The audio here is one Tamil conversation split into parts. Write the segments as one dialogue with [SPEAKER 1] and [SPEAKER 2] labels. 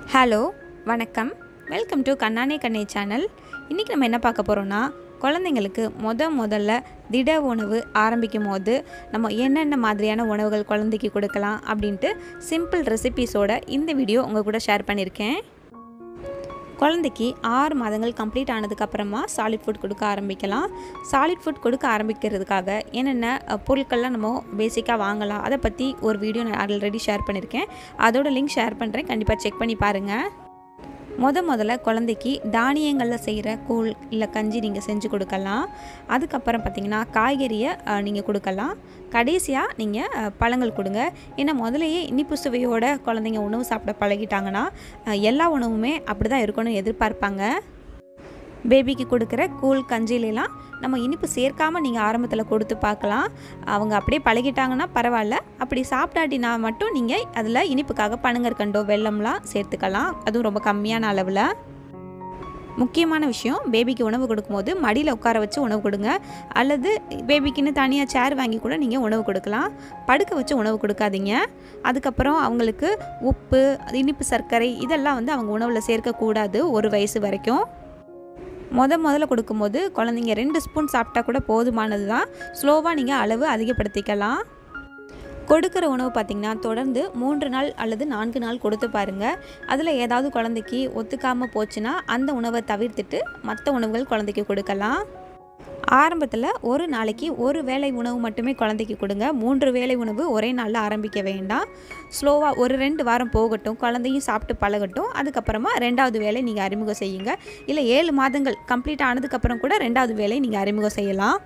[SPEAKER 1] ஹலோ வணக்கம் வெல்கம் டு கண்ணானே கண்ணே சேனல் இன்றைக்கி நம்ம என்ன பார்க்க போகிறோன்னா குழந்தைங்களுக்கு முத முதல்ல திட உணவு ஆரம்பிக்கும் போது நம்ம என்னென்ன மாதிரியான உணவுகள் குழந்தைக்கு கொடுக்கலாம் அப்படின்ட்டு சிம்பிள் ரெசிபீஸோட இந்த வீடியோ உங்கள் கூட ஷேர் பண்ணியிருக்கேன் குழந்தைக்கு ஆறு மாதங்கள் கம்ப்ளீட் ஆனதுக்கப்புறமா சாலிட் ஃபுட் கொடுக்க ஆரம்பிக்கலாம் சாலிட் ஃபுட் கொடுக்க ஆரம்பிக்கிறதுக்காக என்னென்ன அஹ், பொருட்கள்லாம் நம்ம பேசிக்காக வாங்கலாம் அதை பற்றி ஒரு வீடியோ நான் ஆல்ரெடி ஷேர் பண்ணியிருக்கேன் அதோட லிங்க் ஷேர் பண்ணுறேன் கண்டிப்பாக செக் பண்ணி பாருங்கள் முத முதல்ல குழந்தைக்கு தானியங்களில் செய்கிற கூழ் இல்லை கஞ்சி நீங்கள் செஞ்சு கொடுக்கலாம் அதுக்கப்புறம் பார்த்தீங்கன்னா காய்கறியை நீங்கள் கொடுக்கலாம் கடைசியாக நீங்கள் பழங்கள் கொடுங்க ஏன்னா முதலையே இனிப்பு சுவையோட குழந்தைங்க உணவு சாப்பிட பழகிட்டாங்கன்னா அஹ், எல்லா உணவுமே அப்படி தான் இருக்கணும்னு எதிர்பார்ப்பாங்க பேபிக்கு கொடுக்குற கூழ் கஞ்சிலெலாம் நம்ம இனிப்பு சேர்க்காம நீங்கள் ஆரம்பத்தில் கொடுத்து பார்க்கலாம் அவங்க அப்படியே பழகிட்டாங்கன்னா பரவாயில்ல அப்படி சாப்பிட்டாட்டினா மட்டும் நீங்கள் அதில் இனிப்புக்காக பனங்கற்கண்டோ வெல்லம்லாம் சேர்த்துக்கலாம் அதுவும் ரொம்ப கம்மியான அளவில் முக்கியமான விஷயம் பேபிக்கு உணவு கொடுக்கும்போது மடியில் உட்கார வச்சு உணவு கொடுங்க அல்லது பேபிக்குன்னு தனியாக சேர் வாங்கி கூட நீங்கள் உணவு கொடுக்கலாம் படுக்க வச்சு உணவு கொடுக்காதீங்க அதுக்கப்புறம் அவங்களுக்கு உப்பு இனிப்பு சர்க்கரை இதெல்லாம் வந்து அவங்க உணவில் சேர்க்கக்கூடாது ஒரு வயசு வரைக்கும் முத முதல்ல கொடுக்கும்போது குழந்தைங்க ரெண்டு ஸ்பூன் சாப்பிட்டா கூட போதுமானது தான் ஸ்லோவாக நீங்கள் அளவு அதிகப்படுத்திக்கலாம் கொடுக்குற உணவு பார்த்திங்கன்னா தொடர்ந்து மூன்று நாள் அல்லது நான்கு நாள் கொடுத்து பாருங்கள் அதில் ஏதாவது குழந்தைக்கு ஒத்துக்காமல் போச்சுன்னா அந்த உணவை தவிர்த்துட்டு மற்ற உணவுகள் குழந்தைக்கு கொடுக்கலாம் ஆரம்பத்தில் ஒரு நாளைக்கு ஒரு வேளை உணவு மட்டுமே குழந்தைக்கு கொடுங்க மூன்று வேளை உணவு ஒரே நாளில் ஆரம்பிக்க வேண்டாம் ஸ்லோவாக ஒரு ரெண்டு வாரம் போகட்டும் குழந்தையும் சாப்பிட்டு பழகட்டும் அதுக்கப்புறமா ரெண்டாவது வேலை நீங்கள் அறிமுகம் செய்யுங்க இல்லை ஏழு மாதங்கள் கம்ப்ளீட் ஆனதுக்கப்புறம் கூட ரெண்டாவது வேலை நீங்கள் அறிமுகம் செய்யலாம்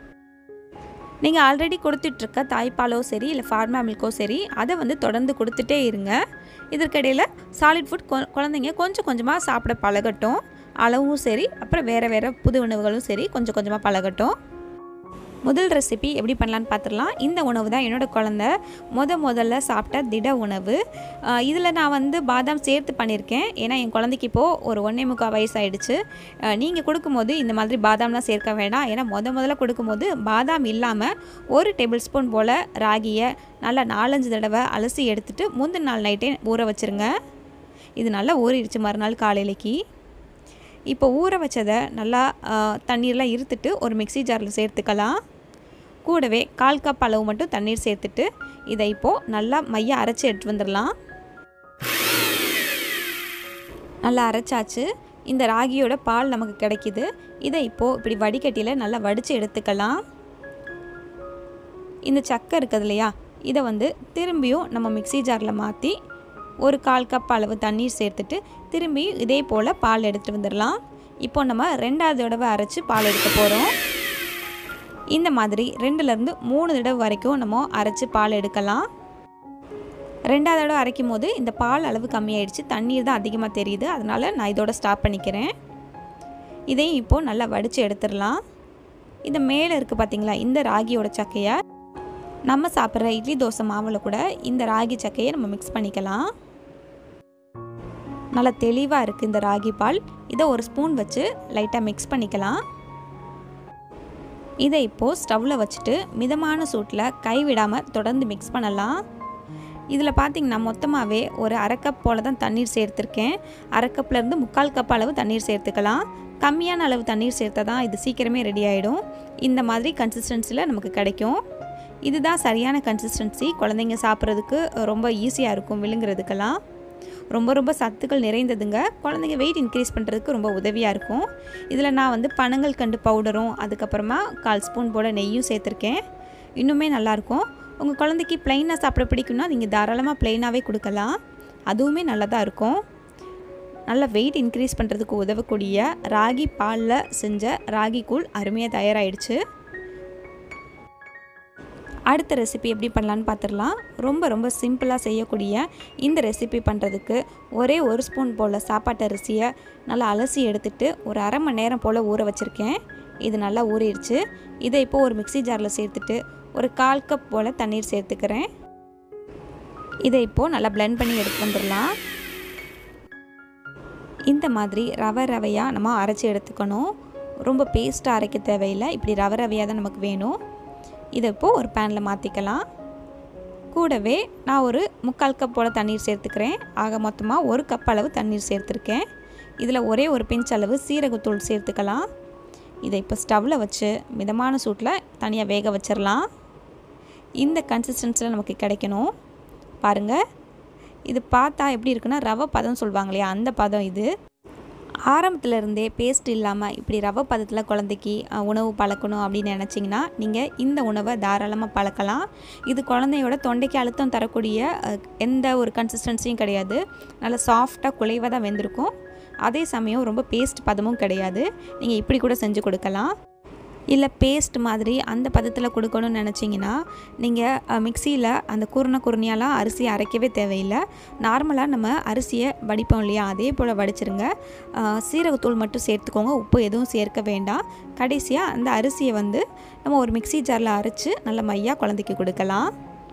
[SPEAKER 1] நீங்கள் ஆல்ரெடி கொடுத்துட்ருக்க தாய்ப்பாலோ சரி இல்லை ஃபார்மா மில்க்கோ சரி அதை வந்து தொடர்ந்து கொடுத்துட்டே இருங்க இதற்கிடையில் சாலிட் ஃபுட் குழந்தைங்க கொஞ்சம் கொஞ்சமாக சாப்பிட பழகட்டும் அளவும் சரி அப்புறம் வேறு வேறு புது உணவுகளும் சரி கொஞ்சம் கொஞ்சமாக பழகட்டும் முதல் ரெசிபி எப்படி பண்ணலான்னு பார்த்துடலாம் இந்த உணவு தான் என்னோடய குழந்த முத முதல்ல சாப்பிட்ட திட உணவு இதில் நான் வந்து பாதாம் சேர்த்து பண்ணியிருக்கேன் ஏன்னா என் குழந்தைக்கு இப்போது ஒரு ஒன்றே முக்கால் வயசாயிடுச்சு நீங்கள் கொடுக்கும்போது இந்த மாதிரி பாதாம்லாம் சேர்க்க வேண்டாம் ஏன்னா முத முதல்ல கொடுக்கும்போது பாதாம் இல்லாமல் ஒரு டேபிள் ஸ்பூன் போல் ராகியை நல்லா நாலஞ்சு தடவை அலசி எடுத்துகிட்டு முந்தின நாள் நைட்டே ஊற வச்சுருங்க இது நல்லா ஊறிடுச்சு மறுநாள் காலையிலைக்கு இப்போ ஊற வச்சதை நல்லா தண்ணீர்லாம் இருத்துட்டு ஒரு மிக்ஸி ஜாரில் சேர்த்துக்கலாம் கூடவே கால் கப் அளவு மட்டும் தண்ணீர் சேர்த்துட்டு இதை இப்போது நல்லா மைய அரைச்சி எடுத்து வந்துடலாம் நல்லா அரைச்சாச்சு இந்த ராகியோட பால் நமக்கு கிடைக்கிது இதை இப்போது இப்படி வடிகட்டியில் நல்லா வடித்து எடுத்துக்கலாம் இந்த சக்கை இருக்குது இல்லையா இதை வந்து திரும்பியும் நம்ம மிக்ஸி ஜாரில் மாற்றி ஒரு கால் கப் அளவு தண்ணீர் சேர்த்துட்டு திரும்பி இதே போல் பால் எடுத்துகிட்டு வந்துடலாம் இப்போ நம்ம ரெண்டாவது தடவை அரைச்சி பால் எடுக்க போகிறோம் இந்த மாதிரி ரெண்டுலேருந்து மூணு தடவை வரைக்கும் நம்ம அரைச்சி பால் எடுக்கலாம் ரெண்டாவது தடவை அரைக்கும் போது இந்த பால் அளவு கம்மியாயிடுச்சு தண்ணீர் தான் அதிகமாக தெரியுது அதனால் நான் இதோட ஸ்டாப் பண்ணிக்கிறேன் இதையும் இப்போது நல்லா வடித்து எடுத்துடலாம் இந்த மேலே இருக்குது பார்த்தீங்களா இந்த ராகியோட சக்கையை நம்ம சாப்பிட்ற இட்லி தோசை மாவில் கூட இந்த ராகி சக்கையை நம்ம மிக்ஸ் பண்ணிக்கலாம் நல்லா தெளிவாக இருக்குது இந்த ராகி பால் இதை ஒரு ஸ்பூன் வச்சு லைட்டாக மிக்ஸ் பண்ணிக்கலாம் இதை இப்போது ஸ்டவ்வில் வச்சுட்டு மிதமான சூட்டில் கைவிடாமல் தொடர்ந்து மிக்ஸ் பண்ணலாம் இதில் பார்த்திங்கன்னா மொத்தமாகவே ஒரு அரை கப் போல் தான் தண்ணீர் சேர்த்துருக்கேன் அரை கப்லேருந்து முக்கால் கப் அளவு தண்ணீர் சேர்த்துக்கலாம் கம்மியான அளவு தண்ணீர் சேர்த்தா தான் இது சீக்கிரமே ரெடி ஆகிடும் இந்த மாதிரி கன்சிஸ்டன்சியில் நமக்கு கிடைக்கும் இதுதான் சரியான கன்சிஸ்டன்சி குழந்தைங்க சாப்பிட்றதுக்கு ரொம்ப ஈஸியாக இருக்கும் விழுங்குறதுக்கெல்லாம் ரொம்ப ரொம்ப சத்துக்கள் நிறைந்ததுங்க குழந்தைங்க வெயிட் இன்க்ரீஸ் பண்ணுறதுக்கு ரொம்ப உதவியாக இருக்கும் இதில் நான் வந்து பனங்கள் கண்டு பவுடரும் அதுக்கப்புறமா கால் ஸ்பூன் போல் நெய்யும் சேர்த்துருக்கேன் இன்னுமே நல்லாயிருக்கும் உங்கள் குழந்தைக்கு ப்ளைனாக சாப்பிட பிடிக்கும்னா நீங்கள் தாராளமாக ப்ளைனாகவே கொடுக்கலாம் அதுவுமே நல்லா தான் இருக்கும் நல்ல வெயிட் இன்க்ரீஸ் பண்ணுறதுக்கு உதவக்கூடிய ராகி பாலில் செஞ்ச ராகி கூழ் அருமையாக தயாராகிடுச்சு அடுத்த ரெசிபி எப்படி பண்ணலான்னு பார்த்துடலாம் ரொம்ப ரொம்ப சிம்பிளாக செய்யக்கூடிய இந்த ரெசிபி பண்ணுறதுக்கு ஒரே ஒரு ஸ்பூன் போல் சாப்பாட்டு அரிசியை நல்லா அலசி எடுத்துட்டு ஒரு அரை மணி நேரம் போல் ஊற வச்சுருக்கேன் இது நல்லா ஊறிடுச்சு இதை இப்போது ஒரு மிக்ஸி ஜாரில் சேர்த்துட்டு ஒரு கால் கப் போல் தண்ணீர் சேர்த்துக்கிறேன் இதை இப்போது நல்லா பிளெண்ட் பண்ணி எடுத்து வந்துடலாம் இந்த மாதிரி ரவை ரவையாக நம்ம அரைச்சி எடுத்துக்கணும் ரொம்ப பேஸ்ட்டாக அரைக்க தேவையில்லை இப்படி ரவை ரவையாக தான் நமக்கு வேணும் இதை இப்போது ஒரு பேனில் மாற்றிக்கலாம் கூடவே நான் ஒரு முக்கால் கப் போல் தண்ணீர் சேர்த்துக்கிறேன் ஆக மொத்தமாக ஒரு கப் அளவு தண்ணீர் சேர்த்துருக்கேன் இதில் ஒரே ஒரு பிஞ்ச் அளவு சீரகத்தூள் சேர்த்துக்கலாம் இதை இப்போ ஸ்டவ்வில் வச்சு மிதமான சூட்டில் தனியாக வேக வச்சிடலாம் இந்த கன்சிஸ்டன்சியில் நமக்கு கிடைக்கணும் பாருங்கள் இது பார்த்தா எப்படி இருக்குன்னா ரவை பதம் சொல்லுவாங்க இல்லையா அந்த பதம் இது ஆரம்பத்தில் இருந்தே பேஸ்ட் இல்லாமல் இப்படி ரவை பதத்தில் குழந்தைக்கு அஹ், உணவு பழக்கணும் அப்படின்னு நினச்சிங்கன்னா நீங்கள் இந்த உணவை தாராளமாக பழக்கலாம் இது குழந்தையோட தொண்டைக்கு அழுத்தம் தரக்கூடிய அஹ், எந்த ஒரு கன்சிஸ்டன்சியும் கிடையாது நல்லா சாஃப்டாக குலைவாக தான் வெந்திருக்கும் அதே சமயம் ரொம்ப பேஸ்ட் பதமும் கிடையாது நீங்கள் இப்படி கூட செஞ்சு கொடுக்கலாம் இல்லை பேஸ்ட் மாதிரி அந்த பதத்தில் கொடுக்கணும்னு நினச்சிங்கன்னா நீங்கள் மிக்சியில் அந்த குருணை குருணையாலாம் அரிசியை அரைக்கவே தேவையில்லை நார்மலாக நம்ம அரிசியை வடிப்போம் இல்லையா அதே போல் வடிச்சிருங்க அஹ், சீரகத்தூள் மட்டும் சேர்த்துக்கோங்க உப்பு எதுவும் சேர்க்க வேண்டாம் கடைசியாக அந்த அரிசியை வந்து நம்ம ஒரு மிக்ஸி ஜாரில் அரைச்சி நல்ல மையாக குழந்தைக்கு கொடுக்கலாம்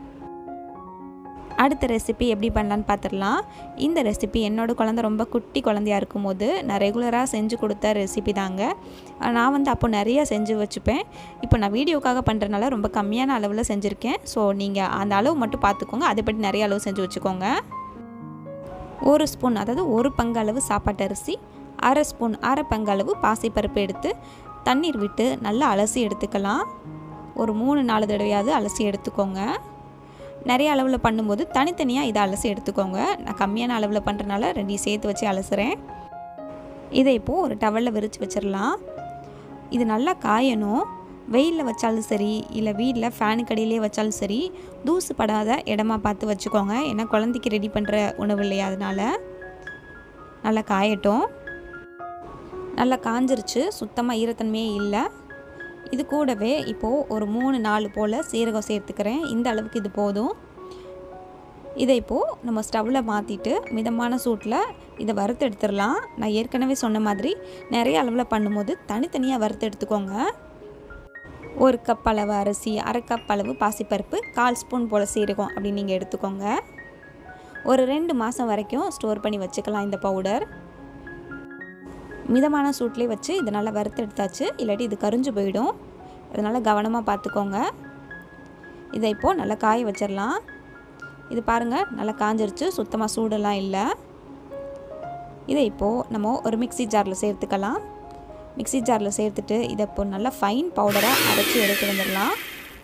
[SPEAKER 1] அடுத்த ரெசிபி எப்படி பண்ணலான்னு பார்த்துடலாம் இந்த ரெசிபி என்னோட குழந்தை ரொம்ப குட்டி குழந்தையா இருக்கும்போது நான் ரெகுலராக செஞ்சு கொடுத்த ரெசிபி தாங்க அஹ் நான் வந்து அப்போ நிறைய செஞ்சு வச்சுப்பேன் இப்போ நான் வீடியோக்காக பண்ணுறதுனால ரொம்ப கம்மியான அளவில் செஞ்சுருக்கேன் ஸோ நீங்கள் அந்த அளவு மட்டும் பார்த்துக்கோங்க அதைப்படி நிறைய அளவு செஞ்சு வச்சுக்கோங்க ஒரு ஸ்பூன் அதாவது ஒரு பங்கு அளவு சாப்பாட்டு அரிசி அரை ஸ்பூன் அரை பங்கு அளவு பாசிப்பருப்பு எடுத்து தண்ணீர் விட்டு நல்லா அலசி எடுத்துக்கலாம் ஒரு மூணு நாலு தடவையாவது அலசி எடுத்துக்கோங்க நிறைய அளவில் பண்ணும்போது தனித்தனியாக இதை அலசி எடுத்துக்கோங்க நான் கம்மியான அளவில் பண்ணுறனால ரெண்டையும் சேர்த்து வச்சு அலசுகிறேன் இதை இப்போது ஒரு டவலில் விரித்து வச்சிடலாம் இது நல்லா காயணும் வெயிலில் வச்சாலும் சரி இல்லை வீட்டில் ஃபேனுக்கு அடியிலே வச்சாலும் சரி தூசு படாத இடமா பார்த்து வச்சுக்கோங்க ஏன்னா குழந்தைக்கு ரெடி பண்ணுற உணவு இல்லையா அதனால் நல்லா காயட்டும் நல்லா காஞ்சிருச்சு சுத்தமாக ஈரத்தன்மையே இல்லை இது கூடவே இப்போது ஒரு மூணு நாலு போல் சீரகம் சேர்த்துக்கிறேன் இந்த அளவுக்கு இது போதும் இதை இப்போது நம்ம ஸ்டவ்வில் மாற்றிட்டு மிதமான சூட்டில் இதை வறுத்து எடுத்துடலாம் நான் ஏற்கனவே சொன்ன மாதிரி நிறைய அளவில் பண்ணும்போது தனித்தனியாக வறுத்து எடுத்துக்கோங்க ஒரு கப் அளவு அரிசி அரை கப் அளவு பாசிப்பருப்பு கால் ஸ்பூன் போல் சீரகம் அப்படின்னு நீங்கள் எடுத்துக்கோங்க ஒரு ரெண்டு மாதம் வரைக்கும் ஸ்டோர் பண்ணி வச்சுக்கலாம் இந்த பவுடர் மிதமான சூட்லேயே வச்சு இதை நல்லா வறுத்து எடுத்தாச்சு இல்லாட்டி இது கரிஞ்சு போயிடும் அதனால் கவனமாக பார்த்துக்கோங்க இதை இப்போது நல்லா காய வச்சிடலாம் இது பாருங்கள் நல்லா காஞ்சிருச்சு சுத்தமாக சூடெல்லாம் இல்லை இதை இப்போது நம்ம ஒரு மிக்ஸி ஜாரில் சேர்த்துக்கலாம் மிக்ஸி ஜாரில் சேர்த்துட்டு இதை இப்போ நல்லா ஃபைன் பவுடராக அரைச்சி எடுத்து வந்துடலாம்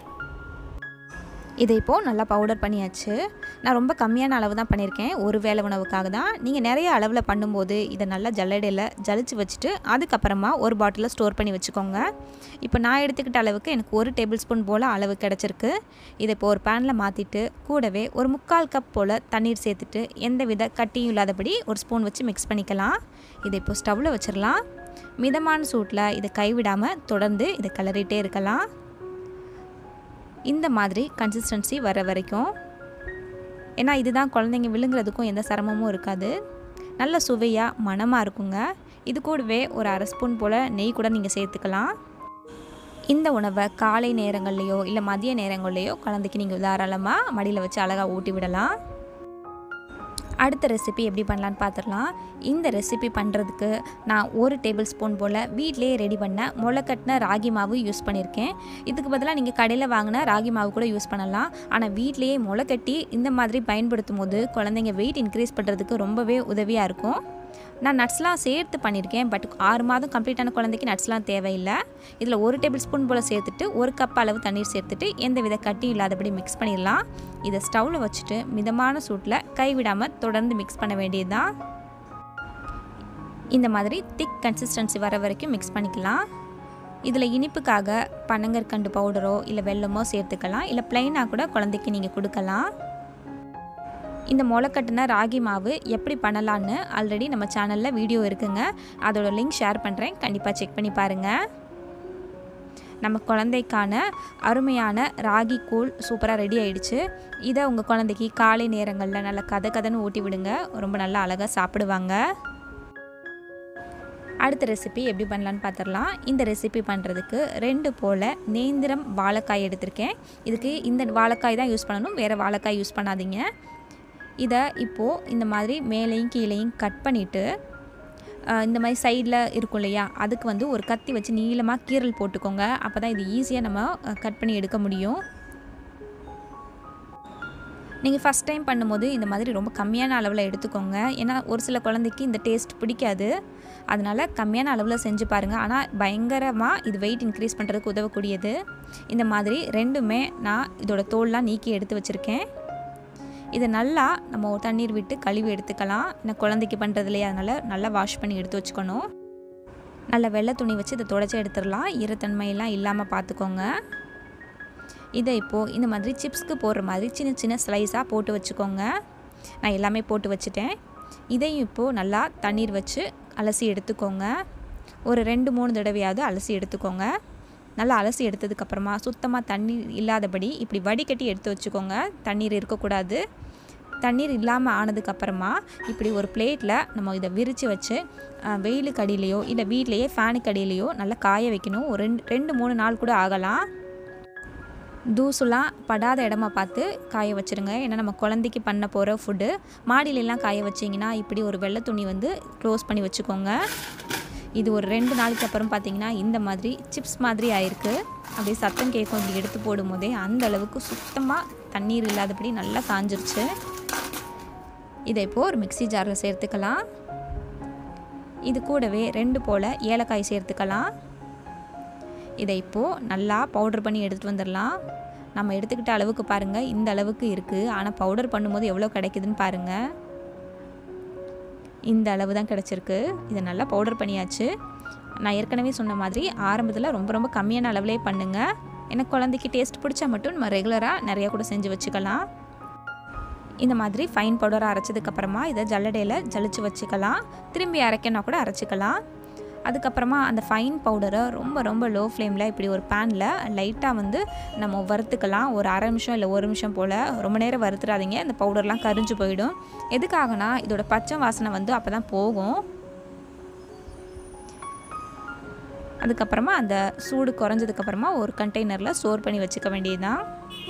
[SPEAKER 1] இதை இப்போது நல்லா பவுடர் பண்ணியாச்சு நான் ரொம்ப கம்மியான அளவு தான் பண்ணியிருக்கேன் ஒரு வேளை உணவுக்காக தான் நீங்கள் நிறைய அளவில் பண்ணும்போது இதை நல்லா ஜல்லடையில் ஜலிச்சு வச்சுட்டு அதுக்கப்புறமா ஒரு பாட்டிலில் ஸ்டோர் பண்ணி வச்சுக்கோங்க இப்போ நான் எடுத்துக்கிட்ட அளவுக்கு எனக்கு ஒரு டேபிள் ஸ்பூன் போல் அளவு கிடச்சிருக்கு இதை இப்போ ஒரு பேனில் மாற்றிட்டு கூடவே ஒரு முக்கால் கப் போல் தண்ணீர் சேர்த்துட்டு எந்த வித கட்டியும் இல்லாதபடி ஒரு ஸ்பூன் வச்சு மிக்ஸ் பண்ணிக்கலாம் இதை இப்போ ஸ்டவ்வில் வச்சிடலாம் மிதமான சூட்டில் இதை கைவிடாமல் தொடர்ந்து இதை கிளறிட்டே இருக்கலாம் இந்த மாதிரி கன்சிஸ்டன்சி வர வரைக்கும் ஏன்னா இதுதான் குழந்தைங்க விழுங்குறதுக்கும் எந்த சிரமமும் இருக்காது நல்ல சுவையாக மணமாக இருக்குங்க இது கூடவே ஒரு அரை ஸ்பூன் போல் நெய் கூட நீங்கள் சேர்த்துக்கலாம் இந்த உணவை காலை நேரங்கள்லையோ இல்லை மதிய நேரங்கள்லையோ குழந்தைக்கு நீங்கள் தாராளமாக மடியில் வச்சு அழகாக ஊட்டி விடலாம் அடுத்த ரெசிபி எப்படி பண்ணலான்னு பார்த்துடலாம் இந்த ரெசிபி பண்ணுறதுக்கு நான் ஒரு டேபிள் ஸ்பூன் போல் வீட்டிலேயே ரெடி பண்ண முளைக்கட்டின ராகி மாவு யூஸ் பண்ணியிருக்கேன் இதுக்கு பதிலாக நீங்கள் கடையில் வாங்கின ராகி மாவு கூட யூஸ் பண்ணலாம் ஆனால் வீட்டிலேயே முளைக்கட்டி இந்த மாதிரி பயன்படுத்தும் போது குழந்தைங்க வெயிட் இன்க்ரீஸ் பண்ணுறதுக்கு ரொம்பவே உதவியாக இருக்கும் நான் நட்ஸ்லாம் சேர்த்து பண்ணியிருக்கேன் பட் ஆறு மாதம் கம்ப்ளீட்டான குழந்தைக்கு நட்ஸ்லாம் தேவையில்லை இதில் ஒரு டேபிள் ஸ்பூன் போல் சேர்த்துட்டு ஒரு கப் அளவு தண்ணீர் சேர்த்துட்டு எந்த வித கட்டியும் இல்லாதபடி மிக்ஸ் பண்ணிடலாம் இதை ஸ்டவ்வில் வச்சுட்டு மிதமான சூட்டில் கைவிடாமல் தொடர்ந்து மிக்ஸ் பண்ண வேண்டியது தான் இந்த மாதிரி திக் கன்சிஸ்டன்சி வர வரைக்கும் மிக்ஸ் பண்ணிக்கலாம் இதில் இனிப்புக்காக பனங்கற்கண்டு பவுடரோ இல்லை வெல்லமோ சேர்த்துக்கலாம் இல்லை ப்ளைனாக கூட குழந்தைக்கு நீங்கள் கொடுக்கலாம் இந்த முளைக்கட்டின ராகி மாவு எப்படி பண்ணலான்னு ஆல்ரெடி நம்ம சேனலில் வீடியோ இருக்குங்க அதோட லிங்க் ஷேர் பண்ணுறேன் கண்டிப்பாக செக் பண்ணி பாருங்கள் நம்ம குழந்தைக்கான அருமையான ராகி கூழ் சூப்பராக ரெடி ஆயிடுச்சு இதை உங்கள் குழந்தைக்கு காலை நேரங்களில் நல்லா கதை கதைன்னு ஊட்டி விடுங்க ரொம்ப நல்லா அழகாக சாப்பிடுவாங்க அடுத்த ரெசிபி எப்படி பண்ணலான்னு பார்த்துடலாம் இந்த ரெசிபி பண்ணுறதுக்கு ரெண்டு போல் நேந்திரம் வாழைக்காய் எடுத்திருக்கேன் இதுக்கு இந்த வாழைக்காய் தான் யூஸ் பண்ணணும் வேறு வாழைக்காய் யூஸ் பண்ணாதீங்க இதை இப்போது இந்த மாதிரி மேலேயும் கீழேயும் கட் பண்ணிவிட்டு இந்த மாதிரி சைடில் இருக்கும் இல்லையா அதுக்கு வந்து ஒரு கத்தி வச்சு நீளமாக கீரல் போட்டுக்கோங்க அப்போ தான் இது ஈஸியாக நம்ம கட் பண்ணி எடுக்க முடியும் நீங்கள் ஃபஸ்ட் டைம் பண்ணும்போது இந்த மாதிரி ரொம்ப கம்மியான அளவில் எடுத்துக்கோங்க ஏன்னா ஒரு சில குழந்தைக்கு இந்த டேஸ்ட் பிடிக்காது அதனால் கம்மியான அளவில் செஞ்சு பாருங்கள் ஆனால் பயங்கரமாக இது வெயிட் இன்க்ரீஸ் பண்ணுறதுக்கு உதவக்கூடியது இந்த மாதிரி ரெண்டுமே நான் இதோட தோல்லாம் நீக்கி எடுத்து வச்சுருக்கேன் இதை நல்லா நம்ம ஒரு தண்ணீர் விட்டு கழுவி எடுத்துக்கலாம் ஏன்னா குழந்தைக்கு பண்ணுறது இல்லையா அதனால் நல்லா வாஷ் பண்ணி எடுத்து வச்சுக்கணும் நல்ல வெள்ளை துணி வச்சு இதை தொடச்சி எடுத்துடலாம் ஈரத்தன்மையெல்லாம் இல்லாமல் பார்த்துக்கோங்க இதை இப்போது இந்த மாதிரி சிப்ஸ்க்கு போடுற மாதிரி சின்ன சின்ன ஸ்லைஸாக போட்டு வச்சுக்கோங்க நான் எல்லாமே போட்டு வச்சுட்டேன் இதையும் இப்போது நல்லா தண்ணீர் வச்சு அலசி எடுத்துக்கோங்க ஒரு ரெண்டு மூணு தடவையாவது அலசி எடுத்துக்கோங்க நல்லா அலசி எடுத்ததுக்கப்புறமா சுத்தமாக தண்ணீர் இல்லாதபடி இப்படி வடிகட்டி எடுத்து வச்சுக்கோங்க தண்ணீர் இருக்கக்கூடாது தண்ணீர் இல்லாமல் ஆனதுக்கப்புறமா இப்படி ஒரு பிளேட்டில் நம்ம இதை விரித்து வச்சு வெயிலுக்கு அடியிலையோ இல்லை வீட்லேயே ஃபேனுக்கு அடியிலையோ நல்லா காய வைக்கணும் ஒரு ரெண்டு ரெண்டு மூணு நாள் கூட ஆகலாம் தூசுலாம் படாத இடமா பார்த்து காய வச்சுருங்க ஏன்னா நம்ம குழந்தைக்கு பண்ண போகிற ஃபுட்டு மாடியிலலாம் காய வச்சிங்கன்னா இப்படி ஒரு வெள்ளை துணி வந்து க்ளோஸ் பண்ணி வச்சுக்கோங்க இது ஒரு ரெண்டு நாளைக்கு அப்புறம் பார்த்தீங்கன்னா இந்த மாதிரி சிப்ஸ் மாதிரி ஆயிருக்கு அப்படியே சத்தம் கேட்கும் இப்படி எடுத்து போடும் போதே அந்த அளவுக்கு சுத்தமாக தண்ணீர் இல்லாதபடி நல்லா காஞ்சிருச்சு இதை இப்போது ஒரு மிக்சி ஜாரில் சேர்த்துக்கலாம் இது கூடவே ரெண்டு போல் ஏலக்காய் சேர்த்துக்கலாம் இதை இப்போது நல்லா பவுடர் பண்ணி எடுத்துகிட்டு வந்துடலாம் நம்ம எடுத்துக்கிட்ட அளவுக்கு பாருங்கள் இந்த அளவுக்கு இருக்குது ஆனால் பவுடர் பண்ணும்போது எவ்வளோ கிடைக்குதுன்னு பாருங்கள் இந்த அளவு தான் கிடச்சிருக்கு இதை நல்லா பவுடர் பண்ணியாச்சு நான் ஏற்கனவே சொன்ன மாதிரி ஆரம்பத்தில் ரொம்ப ரொம்ப கம்மியான அளவுலே பண்ணுங்கள் எனக்கு குழந்தைக்கு டேஸ்ட் பிடிச்சா மட்டும் நம்ம ரெகுலராக நிறையா கூட செஞ்சு வச்சுக்கலாம் இந்த மாதிரி ஃபைன் பவுடராக அரைச்சதுக்கப்புறமா இதை ஜல்லடையில் ஜலிச்சு வச்சுக்கலாம் திரும்பி அரைக்கனா கூட அரைச்சிக்கலாம் அதுக்கப்புறமா அந்த ஃபைன் பவுடரை ரொம்ப ரொம்ப லோ ஃப்ளேமில் இப்படி ஒரு பேனில் லைட்டாக வந்து நம்ம வறுத்துக்கலாம் ஒரு அரை நிமிஷம் இல்லை ஒரு நிமிஷம் போல் ரொம்ப நேரம் வறுத்துறாதீங்க இந்த பவுடர்லாம் கரிஞ்சு போயிடும் எதுக்காகனா இதோட பச்சை வாசனை வந்து அப்போ தான் போகும் அதுக்கப்புறமா அந்த சூடு குறைஞ்சதுக்கப்புறமா ஒரு கண்டெய்னரில் ஸ்டோர் பண்ணி வச்சுக்க வேண்டியதுதான்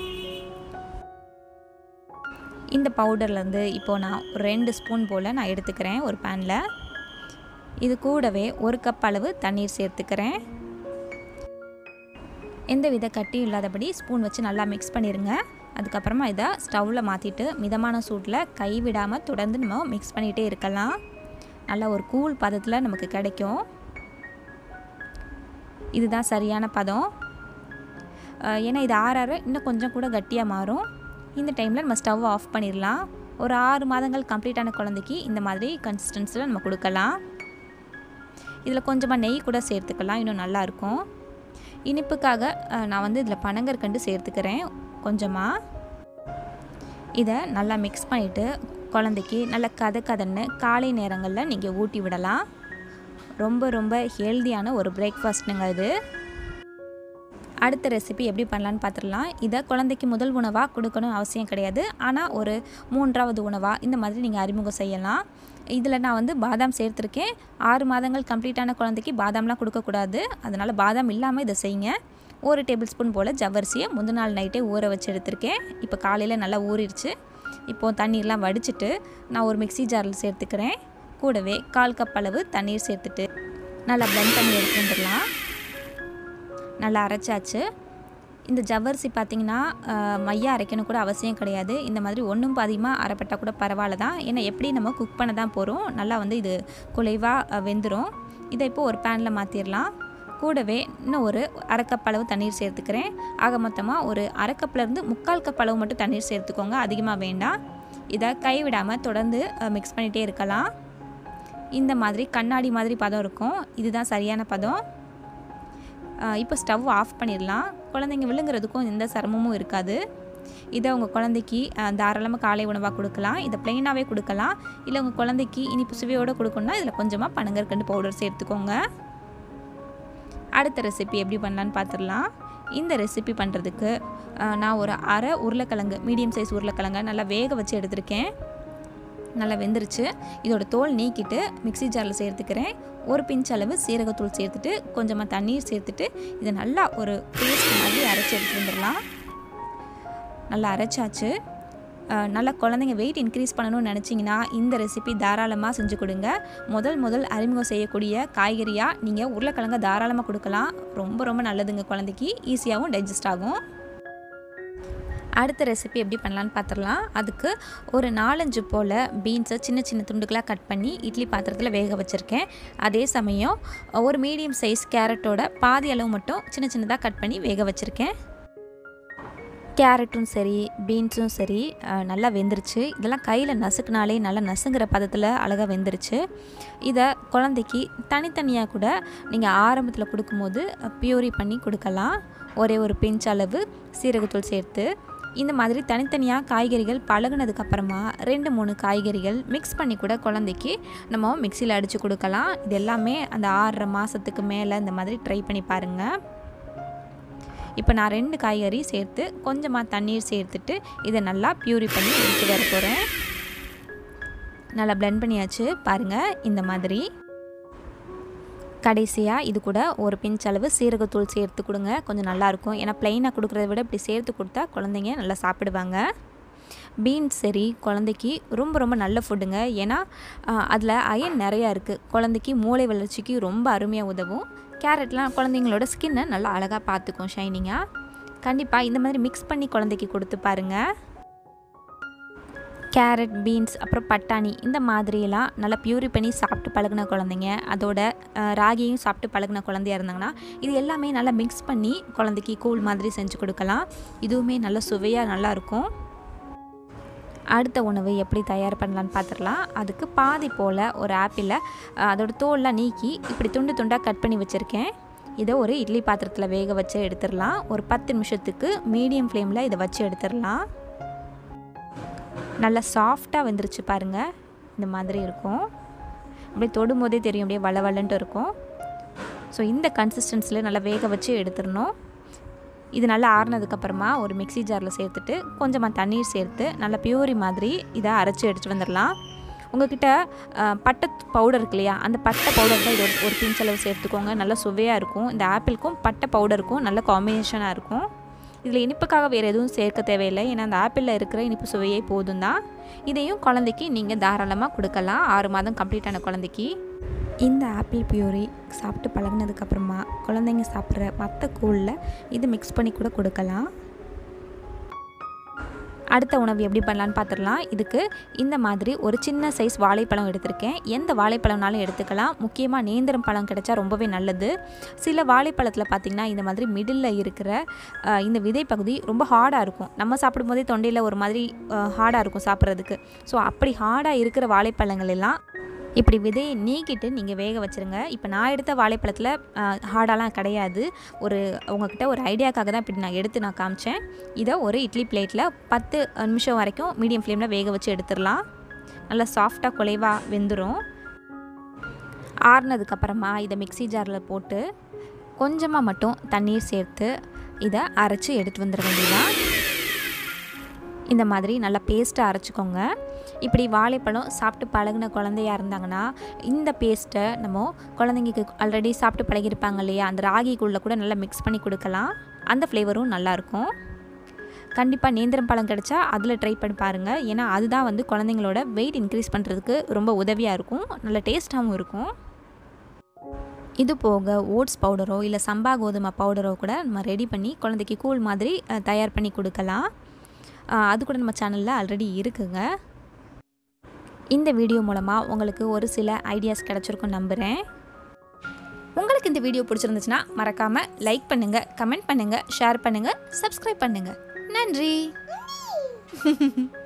[SPEAKER 1] இந்த பவுடர்லேருந்து இப்போது நான் ஒரு ரெண்டு ஸ்பூன் போல் நான் எடுத்துக்கிறேன் ஒரு பேனில் இது கூடவே ஒரு கப் அளவு தண்ணீர் சேர்த்துக்கிறேன் எந்த வித கட்டியும் இல்லாதபடி ஸ்பூன் வச்சு நல்லா மிக்ஸ் பண்ணிடுங்க அதுக்கப்புறமா இதை ஸ்டவ்வில் மாற்றிட்டு மிதமான சூட்டில் கை விடாமல் தொடர்ந்து நம்ம மிக்ஸ் பண்ணிகிட்டே இருக்கலாம் நல்லா ஒரு கூல் பதத்தில் நமக்கு கிடைக்கும் இதுதான் சரியான பதம் ஏன்னா இது ஆற ஆற இன்னும் கொஞ்சம் கூட கட்டியாக மாறும் இந்த டைமில் நம்ம ஸ்டவ் ஆஃப் பண்ணிடலாம் ஒரு ஆறு மாதங்கள் கம்ப்ளீட்டான குழந்தைக்கு இந்த மாதிரி கன்சிஸ்டன்சியில் நம்ம கொடுக்கலாம் இதில் கொஞ்சமாக நெய் கூட சேர்த்துக்கலாம் இன்னும் நல்லாயிருக்கும் இனிப்புக்காக நான் வந்து இதில் பனங்கற்கண்டு சேர்த்துக்கிறேன் கொஞ்சமாக இதை நல்லா மிக்ஸ் பண்ணிவிட்டு குழந்தைக்கு நல்லா கதை கதன்னு காலை நேரங்களில் நீங்கள் ஊட்டி விடலாம் ரொம்ப ரொம்ப ஹெல்தியான ஒரு பிரேக்ஃபாஸ்ட்டுங்க இது அடுத்த ரெசிபி எப்படி பண்ணலான்னு பார்த்துடலாம் இதை குழந்தைக்கு முதல் உணவாக கொடுக்கணும் அவசியம் கிடையாது ஆனால் ஒரு மூன்றாவது உணவாக இந்த மாதிரி நீங்கள் அறிமுகம் செய்யலாம் இதில் நான் வந்து பாதாம் சேர்த்துருக்கேன் ஆறு மாதங்கள் கம்ப்ளீட்டான குழந்தைக்கு பாதாம்லாம் கொடுக்கக்கூடாது அதனால் பாதாம் இல்லாமல் இதை செய்யுங்க ஒரு டேபிள் ஸ்பூன் போல் ஜவ்வரிசியை முந்தின நாள் நைட்டே ஊற வச்சு எடுத்திருக்கேன் இப்போ காலையில் நல்லா ஊறிடுச்சு இப்போது தண்ணீர்லாம் வடிச்சிட்டு நான் ஒரு மிக்சி ஜாரில் சேர்த்துக்கிறேன் கூடவே கால் கப் அளவு தண்ணீர் சேர்த்துட்டு நல்லா ப்ளெண்ட் பண்ணி எடுத்து வந்துடலாம் நல்லா அரைச்சாச்சு இந்த ஜவ்வரிசி பார்த்திங்கன்னா மையா அரைக்கணும் கூட அவசியம் கிடையாது இந்த மாதிரி ஒன்றும் பாதியமாக அரைப்பட்டால் கூட பரவாயில்ல தான் ஏன்னா எப்படி நம்ம குக் பண்ண தான் போகிறோம் நல்லா வந்து இது குலைவாக வெந்துடும் இதை இப்போது ஒரு பேனில் மாற்றிடலாம் கூடவே இன்னும் ஒரு அரை கப் அளவு தண்ணீர் சேர்த்துக்கிறேன் ஆக மொத்தமாக ஒரு அரை கப்லேருந்து முக்கால் கப் அளவு மட்டும் தண்ணீர் சேர்த்துக்கோங்க அதிகமாக வேண்டாம் இதை கைவிடாமல் தொடர்ந்து மிக்ஸ் பண்ணிகிட்டே இருக்கலாம் இந்த மாதிரி கண்ணாடி மாதிரி பதம் இருக்கும் இதுதான் சரியான பதம் இப்போ ஸ்டவ் ஆஃப் பண்ணிடலாம் குழந்தைங்க விழுங்குறதுக்கும் எந்த சிரமமும் இருக்காது இதை உங்கள் குழந்தைக்கு தாராளமாக காலை உணவாக கொடுக்கலாம் இதை ப்ளெயினாகவே கொடுக்கலாம் இல்லை உங்கள் குழந்தைக்கு இனிப்பு சுவையோடு கொடுக்கணும்னா இதில் கொஞ்சமாக பனங்கற்கண்டு பவுடர் சேர்த்துக்கோங்க அடுத்த ரெசிபி எப்படி பண்ணலான்னு பார்த்துடலாம் இந்த ரெசிபி பண்ணுறதுக்கு நான் ஒரு அரை உருளைக்கிழங்கு மீடியம் சைஸ் உருளைக்கிழங்கை நல்லா வேக வச்சு எடுத்திருக்கேன் நல்லா வெந்துருச்சு இதோட தோல் நீக்கிட்டு மிக்சி ஜாரில் சேர்த்துக்கிறேன் ஒரு பிஞ்ச் அளவு சீரகத்தூள் சேர்த்துட்டு கொஞ்சமாக தண்ணீர் சேர்த்துட்டு இதை நல்லா ஒரு பேஸ்ட் மாதிரி அரைச்சி எடுத்துட்டு வந்துடலாம் நல்லா அரைச்சாச்சு நல்லா குழந்தைங்க வெயிட் இன்க்ரீஸ் பண்ணணும்னு நினச்சிங்கன்னா இந்த ரெசிபி தாராளமாக செஞ்சு கொடுங்க முதல் முதல் அறிமுகம் செய்யக்கூடிய காய்கறியாக நீங்கள் உருளைக்கிழங்க தாராளமாக கொடுக்கலாம் ரொம்ப ரொம்ப நல்லதுங்க குழந்தைக்கு ஈஸியாகவும் டைஜஸ்ட் ஆகும் அடுத்த ரெசிபி எப்படி பண்ணலான்னு பார்த்துடலாம் அதுக்கு ஒரு நாலஞ்சு போல் பீன்ஸை சின்ன சின்ன துண்டுகளாக கட் பண்ணி இட்லி பாத்திரத்தில் வேக வச்சுருக்கேன் அதே சமயம் ஒரு மீடியம் சைஸ் கேரட்டோட பாதி அளவு மட்டும் சின்ன சின்னதாக கட் பண்ணி வேக வச்சுருக்கேன் கேரட்டும் சரி பீன்ஸும் சரி நல்லா வெந்துருச்சு இதெல்லாம் கையில் நசுக்குனாலே நல்லா நசுங்கிற பதத்தில் அழகாக வெந்துருச்சு இதை குழந்தைக்கு தனித்தனியாக கூட நீங்கள் ஆரம்பத்தில் கொடுக்கும்போது பியூரி பண்ணி கொடுக்கலாம் ஒரே ஒரு பிஞ்ச் அளவு சீரகத்தூள் சேர்த்து இந்த மாதிரி தனித்தனியாக காய்கறிகள் பழகுனதுக்கப்புறமா ரெண்டு மூணு காய்கறிகள் மிக்ஸ் பண்ணி கூட குழந்தைக்கு நம்ம மிக்சியில் அடித்து கொடுக்கலாம் இது எல்லாமே அந்த ஆறரை மாதத்துக்கு மேலே இந்த மாதிரி ட்ரை பண்ணி பாருங்கள் இப்போ நான் ரெண்டு காய்கறி சேர்த்து கொஞ்சமாக தண்ணீர் சேர்த்துட்டு இதை நல்லா ப்யூரி பண்ணி எடுத்து வர போகிறேன் நல்லா பிளெண்ட் பண்ணியாச்சு பாருங்கள் இந்த மாதிரி கடைசியாக இது கூட ஒரு பிஞ்ச் அளவு சீரகத்தூள் சேர்த்து கொடுங்க கொஞ்சம் நல்லாயிருக்கும் ஏன்னா ப்ளைனாக கொடுக்குறத விட இப்படி சேர்த்து கொடுத்தா குழந்தைங்க நல்லா சாப்பிடுவாங்க பீன்ஸ் சரி குழந்தைக்கு ரொம்ப ரொம்ப நல்ல ஃபுட்டுங்க ஏன்னா அதில் அயன் நிறையா இருக்குது குழந்தைக்கு மூளை வளர்ச்சிக்கு ரொம்ப அருமையாக உதவும் கேரட்லாம் குழந்தைங்களோட ஸ்கின்னை நல்லா அழகாக பார்த்துக்கும் ஷைனிங்காக கண்டிப்பாக இந்த மாதிரி மிக்ஸ் பண்ணி குழந்தைக்கு கொடுத்து பாருங்கள் கேரட் பீன்ஸ் அப்புறம் பட்டாணி இந்த மாதிரியெல்லாம் நல்லா பியூரி பண்ணி சாப்பிட்டு பழகின குழந்தைங்க அதோட ராகியும் சாப்பிட்டு பழகின குழந்தையா இருந்தாங்கன்னா இது எல்லாமே நல்லா மிக்ஸ் பண்ணி குழந்தைக்கு கூழ் மாதிரி செஞ்சு கொடுக்கலாம் இதுவுமே நல்ல சுவையாக நல்லாயிருக்கும் அடுத்த உணவு எப்படி தயார் பண்ணலான்னு பார்த்துடலாம் அதுக்கு பாதி போல் ஒரு ஆப்பிளை அதோட தோல்லாம் நீக்கி இப்படி துண்டு துண்டாக கட் பண்ணி வச்சுருக்கேன் இதை ஒரு இட்லி பாத்திரத்தில் வேக வச்சு எடுத்துடலாம் ஒரு பத்து நிமிஷத்துக்கு மீடியம் ஃப்ளேமில் இதை வச்சு எடுத்துடலாம் நல்லா சாஃப்டாக வெந்துருச்சு பாருங்கள் இந்த மாதிரி இருக்கும் அப்படியே தொடும் போதே தெரியும் அப்படியே வளவலன்ட்டு இருக்கும் ஸோ இந்த கன்சிஸ்டன்சியில் நல்லா வேக வச்சு எடுத்துடணும் இது நல்லா ஆறுனதுக்கப்புறமா ஒரு மிக்சி ஜாரில் சேர்த்துட்டு கொஞ்சமாக தண்ணீர் சேர்த்து நல்லா பியூரி மாதிரி இதை அரைச்சி எடுத்துகிட்டு வந்துடலாம் உங்ககிட்ட பட்டை பவுடர் இருக்கு இல்லையா அந்த பட்டை பவுடர் தான் இது ஒரு ஒரு பிஞ்ச் அளவு சேர்த்துக்கோங்க நல்லா சுவையாக இருக்கும் இந்த ஆப்பிளுக்கும் பட்டை பவுடருக்கும் நல்ல காம்பினேஷனாக இருக்கும் இதில் இனிப்புக்காக வேறு எதுவும் சேர்க்க தேவையில்லை ஏன்னா அந்த ஆப்பிளில் இருக்கிற இனிப்பு சுவையே போதும் தான் இதையும் குழந்தைக்கு நீங்கள் தாராளமாக கொடுக்கலாம் ஆறு மாதம் கம்ப்ளீட் ஆன குழந்தைக்கு இந்த ஆப்பிள் பியூரி சாப்பிட்டு பழகினதுக்கப்புறமா குழந்தைங்க சாப்பிட்ற மற்ற கூழில் இது மிக்ஸ் பண்ணி கூட கொடுக்கலாம் அடுத்த உணவு எப்படி பண்ணலான்னு பார்த்துடலாம் இதுக்கு இந்த மாதிரி ஒரு சின்ன சைஸ் வாழைப்பழம் எடுத்திருக்கேன் எந்த வாழைப்பழம்னாலும் எடுத்துக்கலாம் முக்கியமாக நேந்திரம் பழம் கிடைச்சா ரொம்பவே நல்லது சில வாழைப்பழத்தில் பார்த்திங்கன்னா இந்த மாதிரி மிடில் இருக்கிற இந்த விதை பகுதி ரொம்ப ஹார்டாக இருக்கும் நம்ம சாப்பிடும்போதே தொண்டையில் ஒரு மாதிரி ஹார்டாக இருக்கும் சாப்பிட்றதுக்கு ஸோ அப்படி ஹார்டாக இருக்கிற வாழைப்பழங்கள் எல்லாம் இப்படி விதையை நீக்கிட்டு நீங்கள் வேக வச்சுருங்க இப்போ நான் எடுத்த வாழைப்பழத்தில் ஹார்டாலாம் கிடையாது ஒரு உங்ககிட்ட ஒரு ஐடியாக்காக தான் இப்படி நான் எடுத்து நான் காமிச்சேன் இதை ஒரு இட்லி பிளேட்டில் பத்து நிமிஷம் வரைக்கும் மீடியம் ஃப்ளேமில் வேக வச்சு எடுத்துடலாம் நல்லா சாஃப்டாக குலைவாக வெந்துடும் ஆறுனதுக்கப்புறமா இதை மிக்சி ஜாரில் போட்டு கொஞ்சமாக மட்டும் தண்ணீர் சேர்த்து இதை அரைச்சி எடுத்து வந்துட வேண்டியதான் இந்த மாதிரி நல்லா பேஸ்ட்டை அரைச்சிக்கோங்க இப்படி வாழைப்பழம் சாப்பிட்டு பழகின குழந்தையா இருந்தாங்கன்னா இந்த பேஸ்ட்டை நம்ம குழந்தைங்களுக்கு ஆல்ரெடி சாப்பிட்டு பழகிருப்பாங்க இல்லையா அந்த ராகிக்குள்ளே கூட நல்லா மிக்ஸ் பண்ணி கொடுக்கலாம் அந்த ஃப்ளேவரும் நல்லாயிருக்கும் கண்டிப்பாக நேந்திரம் பழம் கிடச்சா அதில் ட்ரை பண்ணி பாருங்கள் ஏன்னா அதுதான் வந்து குழந்தைங்களோட வெயிட் இன்க்ரீஸ் பண்ணுறதுக்கு ரொம்ப உதவியாக இருக்கும் நல்ல டேஸ்ட்டாகவும் இருக்கும் இது போக ஓட்ஸ் பவுடரோ இல்லை சம்பா கோதுமை பவுடரோ கூட நம்ம ரெடி பண்ணி குழந்தைக்கு கூழ் மாதிரி தயார் பண்ணி கொடுக்கலாம் அது கூட நம்ம சேனலில் ஆல்ரெடி இருக்குங்க இந்த வீடியோ மூலமாக உங்களுக்கு ஒரு சில ஐடியாஸ் கிடச்சிருக்கும் நம்புகிறேன் உங்களுக்கு இந்த வீடியோ பிடிச்சிருந்துச்சுன்னா மறக்காமல் லைக் பண்ணுங்கள் கமெண்ட் பண்ணுங்கள் ஷேர் பண்ணுங்கள் சப்ஸ்கிரைப் பண்ணுங்கள் நன்றி